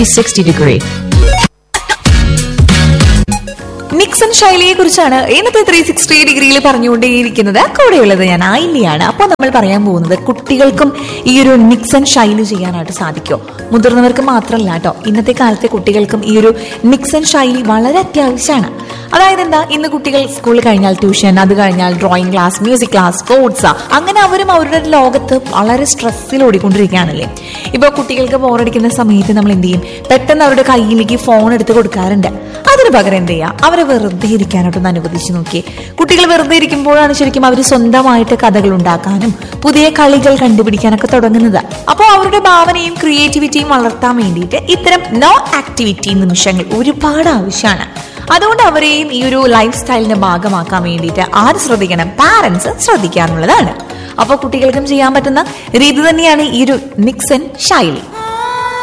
360 degree. Nixon ശൈലിയെ കുറിച്ചാണ് ഇന്നത്തെ three sixty ഡിഗ്രിയിൽ പറഞ്ഞുകൊണ്ടേയിരിക്കുന്നത് കൂടെയുള്ളത് ഞാൻ ആയില്യാണ് അപ്പോൾ നമ്മൾ പറയാൻ പോകുന്നത് കുട്ടികൾക്കും ഈ ഒരു നിക്സൺ ശൈലി ചെയ്യാനായിട്ട് സാധിക്കുമോ മുതിർന്നവർക്ക് മാത്രമല്ല കേട്ടോ ഇന്നത്തെ കാലത്തെ കുട്ടികൾക്കും ഈ ഒരു നിക്സൺ ശൈലി വളരെ അത്യാവശ്യമാണ് അതായത് എന്താ ഇന്ന് കുട്ടികൾ സ്കൂളിൽ കഴിഞ്ഞാൽ ട്യൂഷൻ അത് കഴിഞ്ഞാൽ drawing class music class sports അങ്ങനെ അവരും അവരുടെ ലോകത്ത് വളരെ സ്ട്രെസ്സിൽ ഓടിക്കൊണ്ടിരിക്കുകയാണല്ലേ ഇപ്പോൾ കുട്ടികൾക്ക് ബോറടിക്കുന്ന സമയത്ത് നമ്മൾ എന്ത് ചെയ്യും പെട്ടെന്ന് അവരുടെ കയ്യിലേക്ക് ഫോൺ എടുത്ത് കൊടുക്കാറുണ്ട് അതിന് പകരം എന്ത് ചെയ്യുക അവരെ വെറുതെ ഇരിക്കാനായിട്ടൊന്ന് അനുവദിച്ചു നോക്കിയേ കുട്ടികൾ വെറുതെ ഇരിക്കുമ്പോഴാണ് ശരിക്കും അവർ സ്വന്തമായിട്ട് കഥകൾ ഉണ്ടാക്കാനും പുതിയ കളികൾ കണ്ടുപിടിക്കാനൊക്കെ തുടങ്ങുന്നത് അപ്പോൾ അവരുടെ ഭാവനയും ക്രിയേറ്റിവിറ്റിയും വളർത്താൻ വേണ്ടിയിട്ട് ഇത്തരം നോ ആക്ടിവിറ്റി നിമിഷങ്ങൾ ഒരുപാട് ആവശ്യമാണ് അതുകൊണ്ട് അവരെയും ഈ ഒരു ലൈഫ് സ്റ്റൈലിന്റെ ഭാഗമാക്കാൻ വേണ്ടിയിട്ട് ആര് ശ്രദ്ധിക്കണം പാരന്റ്സ് ശ്രദ്ധിക്കാനുള്ളതാണ് അപ്പോൾ കുട്ടികൾക്കും ചെയ്യാൻ പറ്റുന്ന രീതി തന്നെയാണ് ഈ ഒരു മിക്സൻ ശൈലി